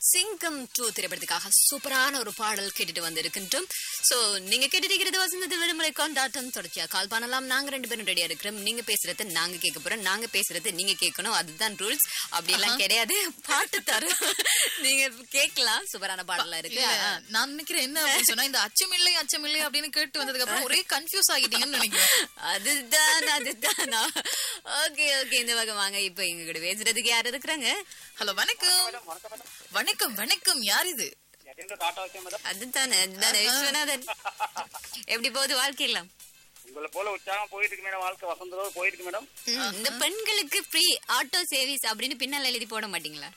சிங்கம் டூ திரைப்படத்துக்காக சூப்பரான ஒரு பாடல் கேட்டுட்டு வந்திருக்கின்றோம் சோ நீங்க கேட்டுட்டு வசந்தது விடுமுறை கொண்டாட்டம் தொடர்ச்சியா கால் பண்ணலாம் நாங்க ரெண்டு பேரும் ரெடியா இருக்கிறோம் நீங்க பேசுறது நாங்க கேட்க போறோம் நாங்க பேசுறது நீங்க கேட்கணும் அதுதான் ரூல்ஸ் அப்படி எல்லாம் கிடையாது பாட்டு தரும் நீங்க கேட்கலாம் சூப்பரான பாடலா இருக்கு இல்ல, ஆ. நான் நினைக்கிறேன் என்ன அப்படின்னு சொன்னா இந்த அச்சமில்லை அச்சமில்லை அப்படின்னு கேட்டு வந்ததுக்கு அப்புறம் ஒரே கன்ஃபியூஸ் ஆகிட்டீங்கன்னு நினைக்கிறேன் அதுதான் அதுதான் ஓகே ஓகே இந்த வகை வாங்க இப்ப எங்க கூட பேசுறதுக்கு யார் இருக்கிறாங்க ஹலோ வணக்கம் வணக்கம் வணக்கம் யார் இது அதுதானே அதுதானே விஸ்வநாதன் எப்படி போகுது வாழ்க்கையெல்லாம் உங்களை போல உற்சாகம் போயிட்டு இருக்கு மேடம் வாழ்க்கை வசந்ததோடு போயிட்டு இருக்கு மேடம் ம், இந்த பெண்களுக்கு ஃப்ரீ ஆட்டோ சர்வீஸ் அப்படின்னு பின்னால எழுதி போட மாட்டீங்களா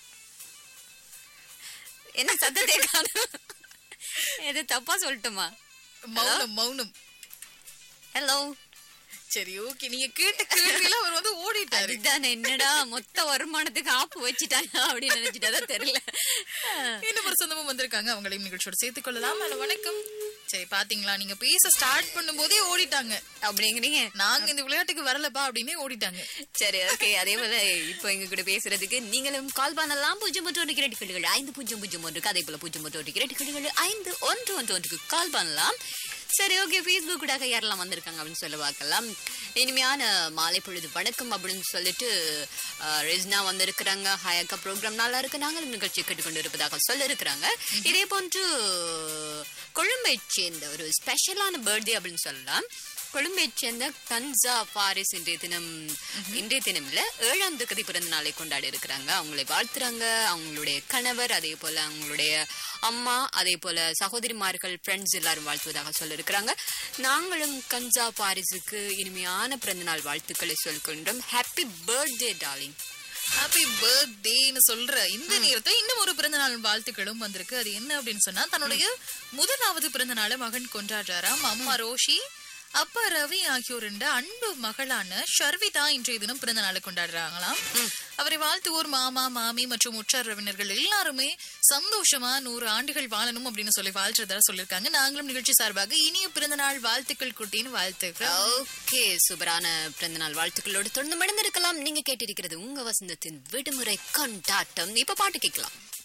என்ன சத்தத்தை காணும் எது தப்பா சொல்லட்டுமா மௌனம் மௌனம் ஹலோ சரி ஓகே நீங்க கேட்ட கேள்வியில அவர் வந்து ஓடிட்டாரு அதுதானே என்னடா மொத்த வருமானத்துக்கு ஆப்பு வச்சுட்டாங்க அப்படின்னு நினைச்சிட்டா தெரியல இன்னும் ஒரு சொந்தமும் வந்திருக்காங்க அவங்களையும் நிகழ்ச்சியோட சேர்த்துக் கொள்ளலாம் ஹலோ வணக்கம் சரி பாத்தீங்களா நீங்க பேச ஸ்டார்ட் பண்ணும்போதே ஓடிட்டாங்க அப்படிங்கிறீங்க நாங்க இந்த விளையாட்டுக்கு வரலப்பா அப்படின்னே ஓடிட்டாங்க சரி ஓகே அதே போல இப்போ எங்க கூட பேசுறதுக்கு நீங்களும் கால் பண்ணலாம் பூஜ்ஜியம் ஒன்று ஒன்று கிரெடிட் கார்டுகள் ஐந்து பூஜ்ஜியம் பூஜ்ஜியம் ஒன்றுக்கு அதே போல பூஜ்ஜியம் ஒன்று ஒன்று கிரெடிட் கார்டுகள் ஐந்து ஒன்று ஒன்று ஒன்றுக்கு கால் பண்ணலாம் சரி ஓகே ஃபேஸ்புக் கூட யாரெல்லாம் வந்திருக்காங்க அப்படின்னு சொல்லி பார்க்கலாம் இனிமையான மாலை பொழுது வணக்கம் அப்படின்னு சொல்லிட்டு அஹ், ரெஜ்னா வந்திருக்கிறாங்க ஹாயக்கா ப்ரோக்ராம் நல்லா இருக்கு நாங்களும் நிகழ்ச்சி கேட்டுக்கொண்டு இருப்பதாக சொல்ல இருக்கிறாங்க இதே போன்று கொழும்பை சேர்ந்த ஒரு ஸ்பெஷலான பர்த்டே அப்படின்னு சொல்லலாம் கொழும்பைச் சேர்ந்த கன்சா பாரிஸ் இன்றைய தினம் இன்றைய தினம் இல்ல ஏழாம் தேதி பிறந்த நாளை கொண்டாடி இருக்கிறாங்க அவங்களை வாழ்த்துறாங்க அவங்களுடைய கணவர் அதே போல அவங்களுடைய அம்மா அதே போல சகோதரிமார்கள் ஃப்ரெண்ட்ஸ் எல்லாரும் வாழ்த்துவதாக சொல்லியிருக்கிறாங்க நாங்களும் கன்சா பாரிஸுக்கு இனிமையான பிறந்த நாள் வாழ்த்துக்களை சொல்கின்றோம் ஹாப்பி பர்த்டே டார்லிங் ஹாப்பி பர்த்டேன்னு சொல்ற இந்த நேரத்துல இன்னும் ஒரு பிறந்த நாள் வாழ்த்துக்களும் வந்திருக்கு அது என்ன அப்படின்னு சொன்னா தன்னுடைய முதலாவது பிறந்த நாளை மகன் கொண்டாடுறாராம் அம்மா ரோஷி அப்பா ரவி ஆகியோர் ரெண்டு அன்பு மகளான ஷர்விதா இன்றைய தினம் பிறந்த நாளை கொண்டாடுறாங்களாம் அவரை வாழ்த்துவோர் மாமா மாமி மற்றும் உற்றார் உறவினர்கள் எல்லாருமே சந்தோஷமா நூறு ஆண்டுகள் வாழணும் அப்படின்னு சொல்லி வாழ்த்துறதா சொல்லியிருக்காங்க நாங்களும் நிகழ்ச்சி சார்பாக இனிய பிறந்த நாள் வாழ்த்துக்கள் குட்டின்னு வாழ்த்துக்கிறோம் ஓகே சூப்பரான பிறந்த நாள் வாழ்த்துக்களோடு தொடர்ந்து மணிந்திருக்கலாம் நீங்க கேட்டிருக்கிறது உங்க வசந்தத்தின் விடுமுறை கொண்டாட்டம் இப்ப பாட்டு கேட்கலாம்